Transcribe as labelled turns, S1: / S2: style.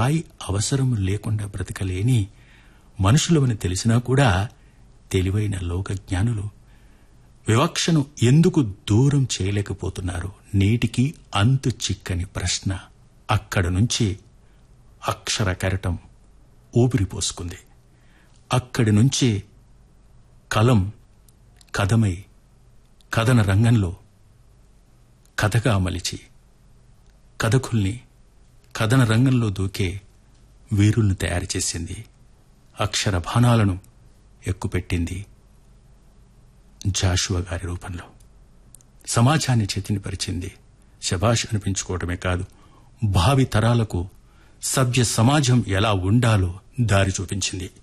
S1: పరాయి అవసరం లేకుండా బ్రతకలేని మనుషులమని తెలిసినా కూడా తెలివైన లోక జ్ఞానులు వివక్షను ఎందుకు దూరం చేయలేకపోతున్నారు నేటికి అంతు చిక్కని ప్రశ్న అక్కడ నుంచి అక్షర కెరటం ఊపిరి పోసుకుంది అక్కడి నుంచి కలం కథమై కథన రంగంలో కథగా మలిచి కథకుల్ని కథన రంగంలో దూకే వీరుల్ని తయారు చేసింది అక్షర బాణాలను ఎక్కుపెట్టింది జాషువా గారి రూపంలో సమాజాన్ని చైతన్యపరిచింది శబాష్ అనిపించుకోవటమే కాదు భావి తరాలకు సభ్య సమాజం ఎలా ఉండాలో దారి చూపించింది